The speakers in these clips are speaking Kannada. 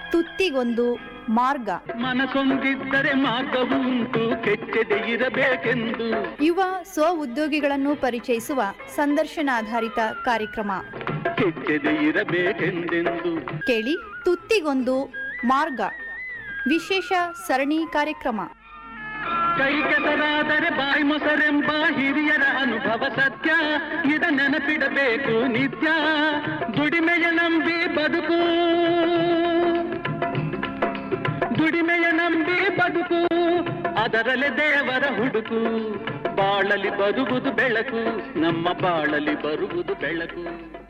ತುತ್ತಿಗೊಂದು ಮಾರ್ಗ ಮನಸೊಂದಿದ್ದರೆ ಮಾರ್ಗವು ಉಂಟು ಕೆಚ್ಚದೆ ಇರಬೇಕೆಂದು ಯುವ ಸ್ವ ಉದ್ಯೋಗಿಗಳನ್ನು ಪರಿಚಯಿಸುವ ಸಂದರ್ಶನಾಧಾರಿತ ಕಾರ್ಯಕ್ರಮ ಕೆಚ್ಚದೆ ಇರಬೇಕೆಂದೆಂದು ಕೇಳಿ ತುತ್ತಿಗೊಂದು ಮಾರ್ಗ ವಿಶೇಷ ಸರಣಿ ಕಾರ್ಯಕ್ರಮ ಕೈ ಕೆಸರಾದರೆ ಬಾಯಿ ಮೊಸರೆಂಬ ಹಿರಿಯರ ಅನುಭವ ಸತ್ಯ ಇದ ನೆನಪಿಡಬೇಕು ನಿತ್ಯ ದುಡಿಮೆಯ ನಂಬಿ ಬದುಕು ದುಡಿಮೆಯ ನಂಬಿ ಬದುಕು ಅದರಲ್ಲೇ ದೇವರ ಹುಡುಕು ಬಾಳಲಿ ಬರುವುದು ಬೆಳಕು ನಮ್ಮ ಬಾಳಲಿ ಬರುವುದು ಬೆಳಕು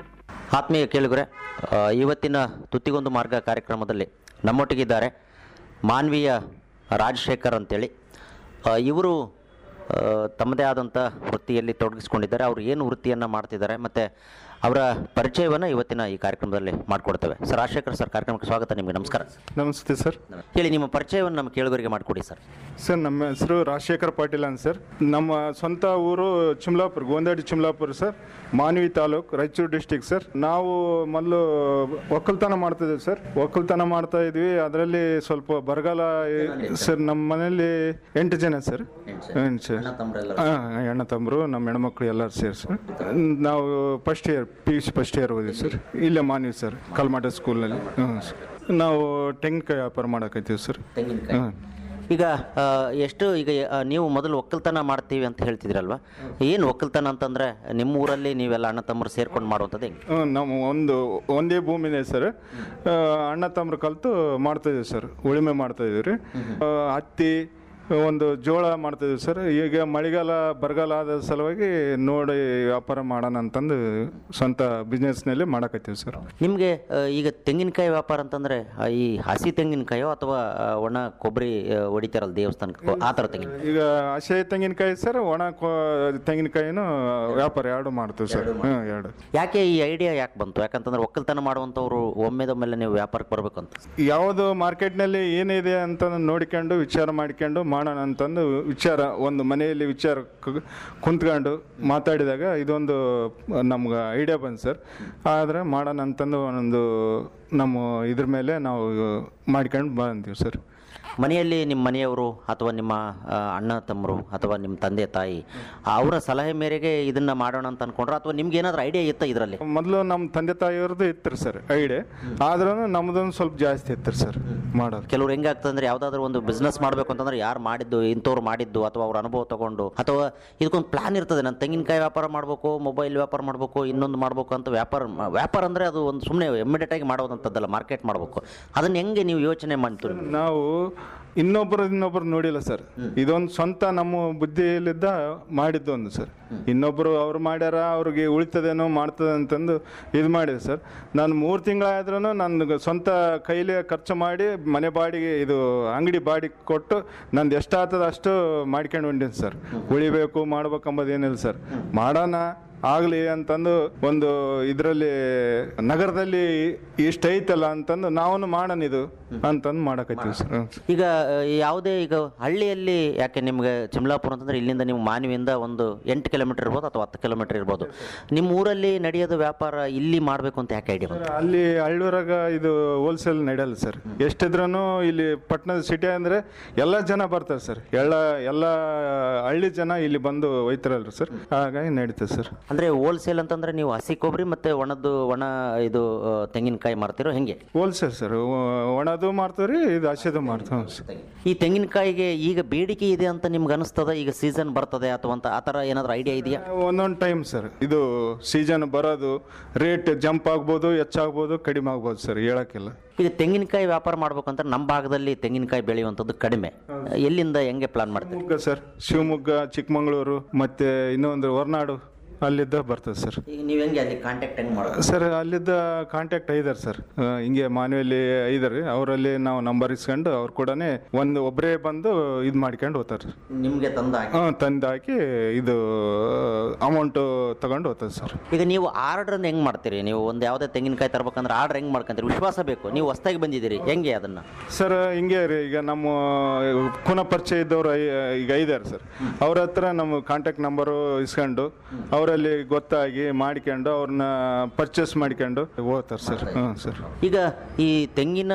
ಆತ್ಮೀಯ ಕೇಳುಗರೆ ಆ, ಇವತ್ತಿನ ತುತ್ತಿಗೊಂದು ಮಾರ್ಗ ಕಾರ್ಯಕ್ರಮದಲ್ಲಿ ನಮ್ಮೊಟ್ಟಿಗಿದ್ದಾರೆ ಮಾನ್ವೀಯ ರಾಜಶೇಖರ್ ಅಂತೇಳಿ ಆ, ಇವರು ಆ, ತಮ್ಮದೇ ಆದಂಥ ವೃತ್ತಿಯಲ್ಲಿ ತೊಡಗಿಸ್ಕೊಂಡಿದ್ದಾರೆ ಅವರು ಏನು ವೃತ್ತಿಯನ್ನು ಮಾಡ್ತಿದ್ದಾರೆ ಮತ್ತು ಅವರ ಪರಿಚಯವನ್ನು ಇವತ್ತಿನ ಈ ಕಾರ್ಯಕ್ರಮದಲ್ಲಿ ಮಾಡಿಕೊಡ್ತೇವೆ ಸರ್ ರಾಜಶೇಖರ್ ಸರ್ ಕಾರ್ಯಕ್ರಮಕ್ಕೆ ಸ್ವಾಗತ ನಿಮಗೆ ನಮಸ್ಕಾರ ನಮಸ್ತೆ ಸರ್ ಹೇಳಿ ನಿಮ್ಮ ಪರಿಚಯವನ್ನು ನಮ್ಮ ಕೇಳುಗರಿಗೆ ಮಾಡಿಕೊಡಿ ಸರ್ ಸರ್ ನಮ್ಮ ಹೆಸರು ರಾಜಶೇಖರ್ ಪಾಟೀಲ್ ಅಂತ ಸರ್ ನಮ್ಮ ಸ್ವಂತ ಊರು Chimlapur Gondadi Chimlapur sir Manvi taluk Raichur district sir ನಾವು ಮೊದಲು ಒಕ್ಕಲ್ತನ ಮಾಡ್ತಿದ್ದೀವಿ ಸರ್ ಒಕ್ಕಲ್ತನ ಮಾಡ್ತಾ ಇದ್ವಿ ಅದರಲ್ಲಿ ಸ್ವಲ್ಪ ಬರಗಾಲ ಸರ್ ನಮ್ಮ ಮನೆಯಲ್ಲಿ ಎಂಟು ಜನ ಸರ್ ಎಂಟು ಸರ್ ಹಾಂ ಹೆಣ್ಣ ತಮ್ಮರು ನಮ್ಮ ಹೆಣ್ಮಕ್ಳು ಎಲ್ಲರೂ ಸೇರಿ ಸರ್ ನಾವು first year P U C first year ಓದಿವಿ ಸರ್ ಇಲ್ಲೇ ಮಾನ್ವಿ ಸರ್ ಕಲ್ಮಾಟ ಸ್ಕೂಲ್ನಲ್ಲಿ ಹ್ಞೂ ಸರ್ ನಾವು ತೆಂಗಿನಕಾಯಿ ವ್ಯಾಪಾರ ಮಾಡಕತ್ತೀವಿ ಸರ್ ತೆಂಗಿನಕಾಯಿ ಹಾಂ ಈಗ ಆ, ಎಷ್ಟು ಈಗ ಆ, ನೀವು ಮೊದಲು ಒಕ್ಕಲ್ತನ ಮಾಡ್ತೀವಿ ಅಂತ ಹೇಳ್ತಿದ್ರಲ್ವಾ ಏನು ಒಕ್ಕಲ್ತನ ಅಂತಂದ್ರೆ ನಿಮ್ಮ ಊರಲ್ಲಿ ನೀವೆಲ್ಲ ಅಣ್ಣ ತಮ್ಮರು ಸೇರ್ಕೊಂಡು ಮಾಡುವಂಥದ್ದು ಹೆಂಗೆ ಹ್ಮ್, ನಮ್ಮ ಒಂದು ಒಂದೇ ಭೂಮಿನೇ ಸರ್ ಆ, ಅಣ್ಣ ತಮ್ಮರು ಕಲ್ತು ಮಾಡ್ತಾ ಇದೀವಿ ಸರ್ ಉಳುಮೆ ಮಾಡ್ತಾ ಇದೀವಿ ರೀ ಆ, ಹತ್ತಿ ಒಂದು ಜೋಳ ಮಾಡ್ತಾ ಇದೀವಿ ಸರ್ ಈಗ ಮಳೆಗಾಲ ಬರಗಾಲ ಆದ ಸಲುವಾಗಿ ನೋಡಿ ವ್ಯಾಪಾರ ಮಾಡೋಣ ಅಂತಂದು ಸ್ವಂತ ಬಿಸ್ನೆಸ್ನಲ್ಲಿ ಮಾಡಕತ್ತೀವಿ ಸರ್ ನಿಮಗೆ ಈಗ ತೆಂಗಿನಕಾಯಿ ವ್ಯಾಪಾರ ಅಂತಂದ್ರೆ ಆ, ಈ ಹಸಿ ತೆಂಗಿನಕಾಯೋ ಅಥವಾ ಆ, ಒಣ ಕೊಬ್ಬರಿ ಆ, ಹೊಡಿತಾರಲ್ಲ ದೇವಸ್ಥಾನಕ್ಕೆ ಆ ಥರ ತೆಂಗಿನ ಈಗ ಹಸೆ ತೆಂಗಿನಕಾಯಿ ಸರ್ ಒಣ ಕೊ ತೆಂಗಿನಕಾಯಿನೂ ವ್ಯಾಪಾರ ಎರಡು ಮಾಡ್ತೀವಿ ಸರ್ ಹ್ಞೂ ಎರಡು ಯಾಕೆ ಈ ಐಡಿಯಾ ಯಾಕೆ ಬಂತು ಯಾಕಂತಂದ್ರೆ ಒಕ್ಕಲ್ತನ ಮಾಡುವಂಥವ್ರು ಒಮ್ಮೆದೊಮ್ಮೆಲೆ ನೀವು ವ್ಯಾಪಾರಕ್ಕೆ ಬರಬೇಕು ಅಂತ ಯಾವುದು ಮಾರ್ಕೆಟ್ನಲ್ಲಿ ಏನಿದೆ ಅಂತ ನೋಡಿಕೊಂಡು ವಿಚಾರ ಮಾಡ್ಕೊಂಡು ಮಾಡೋಣ ಅಂತಂದು ವಿಚಾರ ಒಂದು ಮನೆಯಲ್ಲಿ ವಿಚಾರ ಕ- ಕುಂತ್ಕೊಂಡು ಮಾತಾಡಿದಾಗ ಇದೊಂದು ನಮ್ಗೆ ಐಡಿಯಾ ಬಂತು ಸರ್ ಆದರೆ ಮಾಡೋಣ ಅಂತಂದು ಒಂದು ನಮ್ಮ ಇದ್ರ ಮೇಲೆ ನಾವು ಮಾಡ್ಕೊಂಡು ಬಂದೀವಿ ಸರ್ ಮನೆಯಲ್ಲಿ ನಿಮ್ಮ ಮನೆಯವರು ಅಥವಾ ನಿಮ್ಮ ಆ, ಅಣ್ಣ ತಮ್ಮರು ಅಥವಾ ನಿಮ್ಮ ತಂದೆ ತಾಯಿ ಅವರ ಸಲಹೆ ಮೇರೆಗೆ ಇದನ್ನ ಮಾಡೋಣ ಅಂತ ಅನ್ಕೊಂಡ್ರ ಅಥವಾ ನಿಮ್ಗೆ ಏನಾದರೂ ಐಡಿಯಾ ಇತ್ತ ಇದರಲ್ಲಿ ಮೊದಲು ನಮ್ಮ ತಂದೆ ತಾಯಿಯವ್ರದ್ದು ಇತ್ತು ಸರ್ ಐಡಿಯಾ ಆದ್ರೂ ನಮ್ದೊಂದು ಸ್ವಲ್ಪ ಜಾಸ್ತಿ ಇತ್ತು ಸರ್ ಮಾಡೋದು ಕೆಲವ್ರು ಹೆಂಗಾಗ್ತದೆ ಅಂದ್ರೆ ಯಾವ್ದಾದ್ರು ಒಂದು ಬಿಸ್ನೆಸ್ ಮಾಡಬೇಕು ಅಂತಂದ್ರೆ ಯಾರು ಮಾಡಿದ್ದು ಇಂಥವ್ರು ಮಾಡಿದ್ದು ಅಥವಾ ಅವ್ರ ಅನುಭವ ತಗೊಂಡು ಅಥವಾ ಇದಕ್ಕೊಂದು ಪ್ಲಾನ್ ಇರ್ತದೆ ನಾನು ತೆಂಗಿನಕಾಯಿ ವ್ಯಾಪಾರ ಮಾಡಬೇಕು ಮೊಬೈಲ್ ವ್ಯಾಪಾರ ಮಾಡಬೇಕು ಇನ್ನೊಂದು ಮಾಡಬೇಕು ಅಂತ ವ್ಯಾಪಾರ ವ್ಯಾಪಾರ ಅಂದ್ರೆ ಅದು ಒಂದು ಸುಮ್ಮನೆ ಇಮಿಡಿಯೇಟ್ ಆಗಿ ಮಾಡೋದಂಥದ್ದಲ್ಲ ಮಾರ್ಕೆಟ್ ಮಾಡಬೇಕು ಅದನ್ನ ಹೆಂಗೆ ನೀವು ಯೋಚನೆ ಮಾಡ್ತೀರಿ ನಾವು ಇನ್ನೊಬ್ಬರು ಇನ್ನೊಬ್ರು ನೋಡಿಲ್ಲ ಸರ್ ಇದೊಂದು ಸ್ವಂತ ನಮ್ಮ ಬುದ್ಧಿಯಲ್ಲಿದ್ದ ಮಾಡಿದ್ದು ಒಂದು ಸರ್ ಇನ್ನೊಬ್ರು ಅವ್ರು ಮಾಡ್ಯಾರ ಅವ್ರಿಗೆ ಉಳಿತದೇನೋ ಮಾಡ್ತದೆ ಅಂತಂದು ಇದು ಮಾಡಿದೆ ಸರ್ ನಾನು ಮೂರು ತಿಂಗಳಾದ್ರೂ ನನ್ನ ಸ್ವಂತ ಕೈಲಿ ಖರ್ಚು ಮಾಡಿ ಮನೆ ಬಾಡಿಗೆ ಇದು ಅಂಗಡಿ ಬಾಡಿಗೆ ಕೊಟ್ಟು ನಂದು ಎಷ್ಟಾಗ್ತದ ಅಷ್ಟು ಮಾಡ್ಕೊಂಡು ಹೊಂಟೀನಿ ಸರ್ ಉಳಿಬೇಕು ಮಾಡ್ಬೇಕು ಅಂಬೋದು ಏನಿಲ್ಲ ಸರ್ ಮಾಡೋಣ ಆಗಲಿ ಅಂತಂದು ಒಂದು ಇದರಲ್ಲಿ ನಗರದಲ್ಲಿ ಇಷ್ಟ ಐತಲ್ಲ ಅಂತಂದು ನಾವು ಮಾಡೋಣ ಇದು ಅಂತಂದು ಮಾಡಕತ್ತೀವಿ ಸರ್ ಹ್ಮ್. ಈಗ ಆ, ಯಾವುದೇ ಈಗ ಹಳ್ಳಿಯಲ್ಲಿ ಯಾಕೆ ನಿಮ್ಗೆ ಚಿಮ್ಲಾಪುರ ಅಂತಂದ್ರೆ ಇಲ್ಲಿಂದ ನೀವು ಮಾನವಿಯಿಂದ ಒಂದು ಎಂಟು ಕಿಲೋಮೀಟರ್ ಇರ್ಬೋದು ಅಥವಾ ಹತ್ತು ಕಿಲೋಮೀಟರ್ ಇರ್ಬೋದು ನಿಮ್ಮ ಊರಲ್ಲಿ ನಡೆಯೋದು ವ್ಯಾಪಾರ ಇಲ್ಲಿ ಮಾಡಬೇಕು ಅಂತ ಯಾಕೆ ಐಡಿಯಾ ಬಂತು ಅಲ್ಲಿ ಹಳ್ಳಿಯೊಳಗ ಇದು ಹೋಲ್ಸೇಲ್ ನಡೆಯಲ್ಲ ಸರ್ ಎಷ್ಟಿದ್ರೂ ಇಲ್ಲಿ ಪಟ್ಟಣದ ಸಿಟಿ ಅಂದ್ರೆ ಎಲ್ಲ ಜನ ಬರ್ತಾರೆ ಸರ್ ಎಲ್ಲ ಎಲ್ಲ ಹಳ್ಳಿ ಜನ ಇಲ್ಲಿ ಬಂದು ಒಯ್ತಾರಲ್ರಿ ಸರ್ ಹಾಗಾಗಿ ನಡೀತದೆ ಸರ್ ಅಂದ್ರೆ ಹೋಲ್ಸೇಲ್ ಅಂತಂದ್ರೆ ನೀವು ಹಸಿ ಕೊಬ್ಬರಿ ಮತ್ತೆ ಒಣದ್ದು ಒಣ ಇದು ಆ, ತೆಂಗಿನಕಾಯಿ ಮಾರ್ತಿರೋ ಹೆಂಗೆ ಹೋಲ್ಸೇಲ್ ಸರ್ ಒಣದು ಮಾಡ್ತೀವಿ ರೀ ಇದು ಹಸಿದು ಮಾಡ್ತೀವಿ ಸರ್ ಈ ತೆಂಗಿನಕಾಯಿಗೆ ಈಗ ಬೇಡಿಕೆ ಇದೆ ಅಂತ ನಿಮ್ಗೆ ಅನಿಸ್ತದ ಈಗ ಸೀಸನ್ ಬರ್ತದೆ ಅಥವಾ ಅಂತ ಆ ಥರ ಏನಾದರೂ ಐಡಿಯಾ ಇದೆಯಾ ಒಂದೊಂದು ಟೈಮ್ ಸರ್ ಇದು ಸೀಸನ್ ಬರೋದು ರೇಟ್ ಜಂಪ್ ಆಗ್ಬೋದು ಹೆಚ್ಚಾಗ್ಬೋದು ಕಡಿಮೆ ಆಗ್ಬೋದು ಸರ್ ಹೇಳಕ್ಕಿಲ್ಲ ಈಗ ತೆಂಗಿನಕಾಯಿ ವ್ಯಾಪಾರ ಮಾಡ್ಬೇಕಂದ್ರೆ ನಮ್ಮ ಭಾಗದಲ್ಲಿ ತೆಂಗಿನಕಾಯಿ ಬೆಳೆಯುವಂಥದ್ದು ಕಡಿಮೆ ಎಲ್ಲಿಂದ ಹೆಂಗೆ ಪ್ಲಾನ್ ಮಾಡ್ತೀರಿ ಶಿವಮೊಗ್ಗ ಸರ್ ಶಿವಮೊಗ್ಗ ಚಿಕ್ಕಮಗಳೂರು ಮತ್ತೆ ಇನ್ನೊಂದು ಹೊರನಾಡು ಅಲ್ಲಿದ್ದ ಬರ್ತದೆ ಸರ್ ಈಗ ನೀವು ಹೆಂಗೆ ಅಲ್ಲಿ ಕಾಂಟ್ಯಾಕ್ಟ್ ಹೆಂಗೆ ಮಾಡೋದು ಸರ್ ಅಲ್ಲಿದ್ದ ಕಾಂಟ್ಯಾಕ್ಟ್ ಐದಾರೆ ಸರ್ ಆ, ಹಿಂಗೆ ಮಾನ್ಯದಲ್ಲಿ ಐದಾರೆ ಅವರಲ್ಲಿ ನಾವು ನಂಬರ್ ಇಸ್ಕೊಂಡು ಅವ್ರು ಕೂಡ ಒಂದು ಒಬ್ಬರೇ ಬಂದು ಇದು ಮಾಡ್ಕೊಂಡು ಹೋಗ್ತಾರೆ ನಿಮಗೆ ತಂದು ಹಾಕಿ ಹಾಂ ತಂದು ಹಾಕಿ ಇದು ಅಮೌಂಟು ತಗೊಂಡು ಹೋಗ್ತದೆ ಸರ್ ಈಗ ನೀವು ಆರ್ಡರ್ ಹೆಂಗ್ ಮಾಡ್ತೀರಿ ನೀವು ಒಂದು ಯಾವುದೇ ತೆಂಗಿನಕಾಯಿ ತರ್ಬೇಕಂದ್ರೆ ಆರ್ಡರ್ ಹೆಂಗ್ ಮಾಡ್ಕೊಂತೀರಿ ವಿಶ್ವಾಸ ಬೇಕು ನೀವು ಹೊಸ್ದಾಗಿ ಬಂದಿದ್ದೀರಿ ಹೆಂಗೆ ಅದನ್ನ ಸರ್ ಹಿಂಗೆ ರೀ ಈಗ ನಮ್ಮ ಪುನಃ ಪರಿಚಯ ಇದ್ದವರು ಈಗ ಐದಾರು ಸರ್ ಅವ್ರ ಹತ್ರ ನಮ್ಮ ಕಾಂಟ್ಯಾಕ್ಟ್ ನಂಬರು ಇಸ್ಕೊಂಡು ಅವರಲ್ಲಿ ಗೊತ್ತಾಗಿ ಮಾಡ್ಕೊಂಡು ಅವ್ರನ್ನ ಪರ್ಚೇಸ್ ಮಾಡ್ಕೊಂಡು ಹೋಗ್ತಾರೆ ಸರ್ ಹ್ಞೂ ಸರ್ ಈಗ ಈ ತೆಂಗಿನ